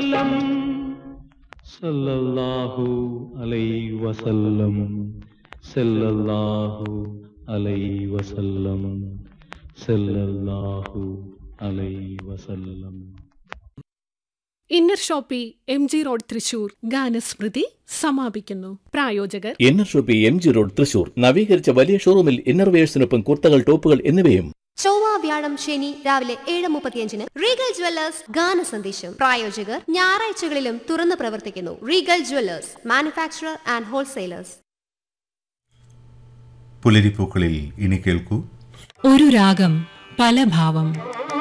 വസല്ലം സല്ലല്ലാഹു അലൈഹി വസല്ലം സല്ലല്ലാഹു അലൈഹി വസല്ലം സല്ലല്ലാഹു അലൈഹി വസല്ലം ഇന്നർ shoppe M G road Thrissur ഗാനസ്മൃതി സമാപിക്കുന്നു പ്രായോജകർ എന്നർ shoppe M G road Thrissur നവീകരിച്ച വലിയ ഷോറൂമിൽ ഇന്നർവെയേഴ്സിനൊപ്പം കുർത്തകൾ ടോപ്പുകൾ എന്നിവയും ചൊവ്വ വ്യാഴം ശനി രാവിലെ ഏഴ് മുപ്പത്തിയഞ്ചിന് റീഗൽ ജ്വല്ലേഴ്സ് ഗാന സന്ദേശം പ്രായോജകർ ഞായറാഴ്ചകളിലും തുറന്നു പ്രവർത്തിക്കുന്നു regal jewellers manufacturer and wholesalers പുലരിപ്പൂക്കളിൽ ഇനി കേൾക്കൂ ഒരു രാഗം പല ഭാവം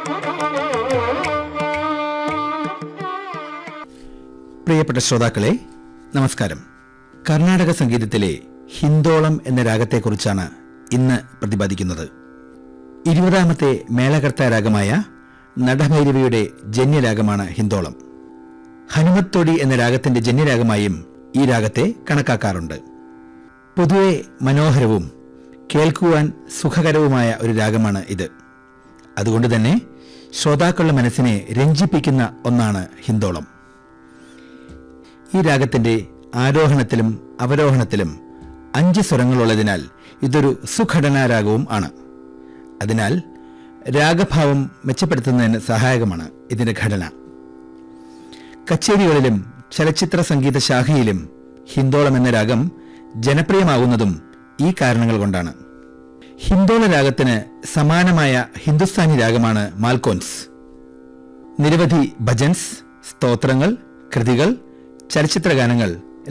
പ്രിയപ്പെട്ട ശ്രോതാക്കളെ നമസ്കാരം കർണാടക സംഗീതത്തിലെ ഹിന്ദോളം എന്ന രാഗത്തെക്കുറിച്ചാണ് ഇന്ന് പ്രതിപാദിക്കുന്നത് ഇരുപതാമത്തെ മേളകർത്ത രാഗമായ നടഭൈരവിയുടെ ജന്യരാഗമാണ് ഹിന്ദോളം ഹനുമത്തൊടി എന്ന രാഗത്തിന്റെ ജന്യരാഗമായും ഈ രാഗത്തെ കണക്കാക്കാറുണ്ട് പൊതുവെ മനോഹരവും കേൾക്കുവാൻ സുഖകരവുമായ ഒരു രാഗമാണ് ഇത് അതുകൊണ്ട് തന്നെ ശ്രോതാക്കളുടെ മനസ്സിനെ രഞ്ജിപ്പിക്കുന്ന ഒന്നാണ് ഹിന്ദോളം ഈ രാഗത്തിന്റെ ആരോഹണത്തിലും അവരോഹണത്തിലും അഞ്ച് സ്വരങ്ങളുള്ളതിനാൽ ഇതൊരു സുഘടനാ രാഗവും ആണ് അതിനാൽ രാഗഭാവം മെച്ചപ്പെടുത്തുന്നതിന് സഹായകമാണ് ഇതിന്റെ ഘടന കച്ചേരികളിലും ചലച്ചിത്ര സംഗീത ശാഖയിലും ഹിന്ദോളം എന്ന രാഗം ജനപ്രിയമാകുന്നതും ഈ കാരണങ്ങൾ കൊണ്ടാണ് ഹിന്ദോള രാഗത്തിന് സമാനമായ ഹിന്ദുസ്ഥാനി രാഗമാണ് മാൽക്കോൻസ് നിരവധി ഭജൻസ് സ്തോത്രങ്ങൾ കൃതികൾ ചലച്ചിത്ര ഗാനങ്ങൾ